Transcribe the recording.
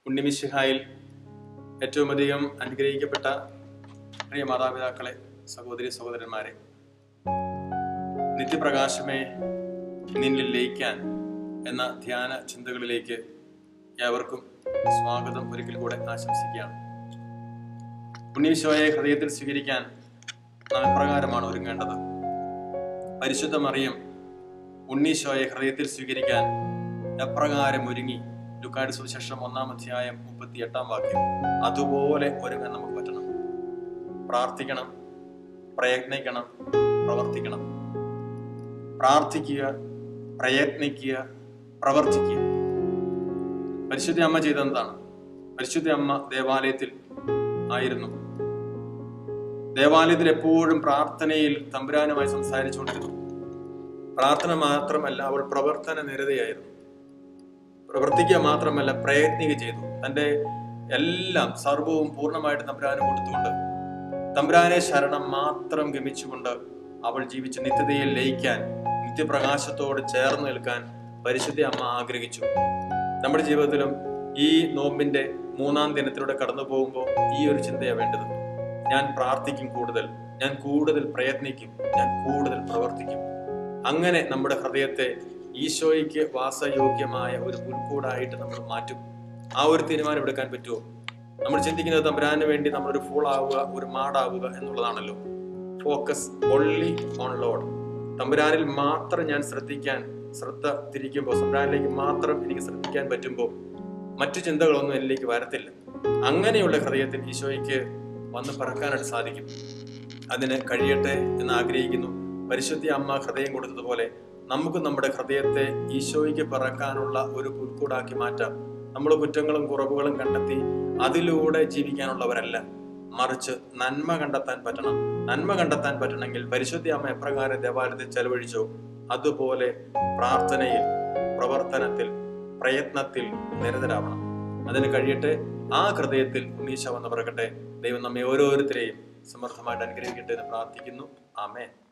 ഉണ്ണിമിശിഹായിൽ ഏറ്റവും അധികം അനുഗ്രഹിക്കപ്പെട്ട പ്രിയ മാതാപിതാക്കളെ സഹോദരി സഹോദരന്മാരെ നിത്യപ്രകാശമേ നിന്നിൽ ലയിക്കാൻ എന്ന ധ്യാന ചിന്തകളിലേക്ക് ഏവർക്കും സ്വാഗതം ഒരിക്കൽ കൂടെ ആശംസിക്കുകയാണ് ഉണ്ണീശോയെ ഹൃദയത്തിൽ സ്വീകരിക്കാൻ നാം എപ്രകാരമാണ് ഒരുങ്ങേണ്ടത് പരിശുദ്ധ മറിയം ഉണ്ണീശോയെ ഹൃദയത്തിൽ സ്വീകരിക്കാൻ എപ്രകാരം ഒരുങ്ങി ലുക്കാട് സുവിശേഷം ഒന്നാം അധ്യായം മുപ്പത്തി എട്ടാം വാക്യം അതുപോലെ ഒരുങ്ങാൻ നമുക്ക് പറ്റണം പ്രാർത്ഥിക്കണം പ്രയത്നിക്കണം പ്രവർത്തിക്കണം പ്രാർത്ഥിക്കുക പ്രയത്നിക്കുക പ്രവർത്തിക്കുക പരിശുദ്ധ അമ്മ ചെയ്തെന്താണ് പരിശുദ്ധ അമ്മ ദേവാലയത്തിൽ ആയിരുന്നു ദേവാലയത്തിൽ എപ്പോഴും പ്രാർത്ഥനയിൽ തമ്പുരാനുമായി സംസാരിച്ചുകൊണ്ടിരുന്നു പ്രാർത്ഥന മാത്രമല്ല അവൾ പ്രവർത്തന നിരതയായിരുന്നു പ്രവർത്തിക്കുക മാത്രമല്ല പ്രയത്നിക്കുക ചെയ്തു തൻ്റെ എല്ലാം സർവവും പൂർണ്ണമായിട്ട് തമ്പുരാന് കൊടുത്തുകൊണ്ട് തമ്പുരാനെ ശരണം മാത്രം ഗമിച്ചുകൊണ്ട് അവൾ ജീവിച്ച നിത്യതയിൽ ലയിക്കാൻ നിത്യപ്രകാശത്തോട് ചേർന്ന് നിൽക്കാൻ പരിശുദ്ധ അമ്മ ആഗ്രഹിച്ചു നമ്മുടെ ജീവിതത്തിലും ഈ നോമ്പിന്റെ മൂന്നാം ദിനത്തിലൂടെ കടന്നു പോകുമ്പോൾ ഈ ഒരു ചിന്തയാണ് വേണ്ടത് ഞാൻ പ്രാർത്ഥിക്കും കൂടുതൽ ഞാൻ കൂടുതൽ പ്രയത്നിക്കും ഞാൻ കൂടുതൽ പ്രവർത്തിക്കും അങ്ങനെ നമ്മുടെ ഹൃദയത്തെ ഈശോയ്ക്ക് വാസയോഗ്യമായ ഒരു പുൽക്കൂടായിട്ട് നമ്മൾ മാറ്റും ആ ഒരു തീരുമാനം എടുക്കാൻ പറ്റുമോ നമ്മൾ ചിന്തിക്കുന്നത് തമ്പുരാന് വേണ്ടി നമ്മളൊരു ഫുൾ ആവുക ഒരു മാടാവുക എന്നുള്ളതാണല്ലോ ഫോക്കസ് ഓൺലി ഓൺ ലോഡ് തമ്പുരാനിൽ മാത്രം ഞാൻ ശ്രദ്ധിക്കാൻ ശ്രദ്ധ തിരിക്കുമ്പോൾ തമ്പുരാനിലേക്ക് മാത്രം എനിക്ക് ശ്രദ്ധിക്കാൻ പറ്റുമ്പോൾ മറ്റു ചിന്തകളൊന്നും എന്നിലേക്ക് വരത്തില്ല അങ്ങനെയുള്ള ഹൃദയത്തിൽ ഈശോയ്ക്ക് വന്ന് പറക്കാനായിട്ട് സാധിക്കും അതിന് കഴിയട്ടെ എന്ന് ആഗ്രഹിക്കുന്നു പരിശുദ്ധി അമ്മ ഹൃദയം കൊടുത്തതുപോലെ നമുക്ക് നമ്മുടെ ഹൃദയത്തെ ഈശോയ്ക്ക് പറക്കാനുള്ള ഒരു പുൽക്കൂടാക്കി മാറ്റാം നമ്മൾ കുറ്റങ്ങളും കുറവുകളും കണ്ടെത്തി അതിലൂടെ ജീവിക്കാനുള്ളവരല്ല മറിച്ച് നന്മ കണ്ടെത്താൻ പറ്റണം നന്മ കണ്ടെത്താൻ പറ്റണമെങ്കിൽ പരിശുദ്ധി അമ്മ എപ്രകാരം ദേവാലയത്തിൽ ചെലവഴിച്ചോ അതുപോലെ പ്രാർത്ഥനയിൽ പ്രവർത്തനത്തിൽ പ്രയത്നത്തിൽ നിരതരാവണം അതിന് കഴിയട്ടെ ആ ഹൃദയത്തിൽ ഉണ്ണീശ വന്ന് പിറകട്ടെ ദൈവം നമ്മെ ഓരോരുത്തരെയും സമർത്ഥമായിട്ട് അനുഗ്രഹിക്കട്ടെ എന്ന് പ്രാർത്ഥിക്കുന്നു ആമേ